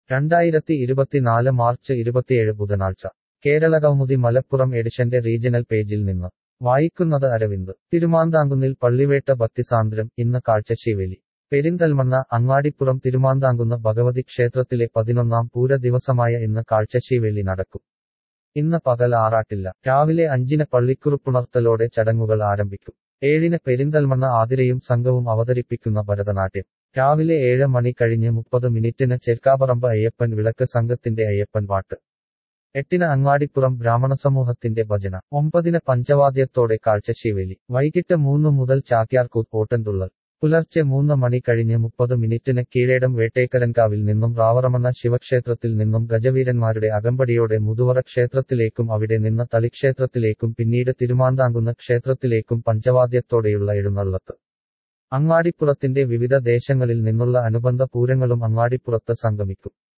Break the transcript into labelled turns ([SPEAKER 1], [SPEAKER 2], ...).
[SPEAKER 1] രണ്ടായിരത്തി ഇരുപത്തിനാല് മാർച്ച് ഇരുപത്തിയേഴ് ബുധനാഴ്ച കേരള കൗമുദി മലപ്പുറം എഡിഷന്റെ റീജിയണൽ പേജിൽ നിന്ന് വായിക്കുന്നത് അരവിന്ദ് തിരുമാന്താങ്കുന്നിൽ പള്ളിവേട്ട ഭക്തിസാന്ദ്രം ഇന്ന് കാഴ്ചശീവേലി പെരിന്തൽമണ്ണ അങ്ങാടിപ്പുറം തിരുമാന്താങ്കുന്ന് ഭഗവതി ക്ഷേത്രത്തിലെ പതിനൊന്നാം പൂര ദിവസമായ ഇന്ന് കാഴ്ചശീവേലി നടക്കും ഇന്ന് പകൽ ആറാട്ടില്ല രാവിലെ അഞ്ചിന് പള്ളിക്കുറുപ്പുണർത്തലോടെ ചടങ്ങുകൾ ആരംഭിക്കും ഏഴിന് പെരിന്തൽമണ്ണ ആതിരയും സംഘവും അവതരിപ്പിക്കുന്ന ഭരതനാട്യം രാവിലെ ഏഴ് മണി കഴിഞ്ഞ് മുപ്പത് മിനിറ്റിന് ചെർക്കാപറമ്പ് അയ്യപ്പൻ വിളക്ക് സംഘത്തിന്റെ അയ്യപ്പൻ പാട്ട് എട്ടിന് അങ്ങാടിപ്പുറം ബ്രാഹ്മണ സമൂഹത്തിന്റെ ഭജന ഒമ്പതിന് പഞ്ചവാദ്യത്തോടെ കാഴ്ചശീവേലി വൈകിട്ട് മൂന്ന് മുതൽ ചാക്യാർകൂത്ത് ഓട്ടൻതുള്ളൽ പുലർച്ചെ മൂന്ന് മണി കഴിഞ്ഞ് മുപ്പത് മിനിറ്റിന് കീഴേടം വേട്ടേക്കരൻകാവിൽ നിന്നും റാവറമണ്ണ ശിവക്ഷേത്രത്തിൽ നിന്നും ഗജവീരന്മാരുടെ അകമ്പടിയോടെ മുതുവറ ക്ഷേത്രത്തിലേക്കും അവിടെ നിന്ന് തളിക്ഷേത്രത്തിലേക്കും പിന്നീട് തിരുമാന്താങ്കുന്ന് ക്ഷേത്രത്തിലേക്കും പഞ്ചവാദ്യത്തോടെയുള്ള എഴുന്നള്ളത്ത് അങ്ങാടിപ്പുറത്തിന്റെ വിവിധ ദേശങ്ങളിൽ നിന്നുള്ള അനുബന്ധ പൂരങ്ങളും അങ്ങാടിപ്പുറത്ത് സംഗമിക്കും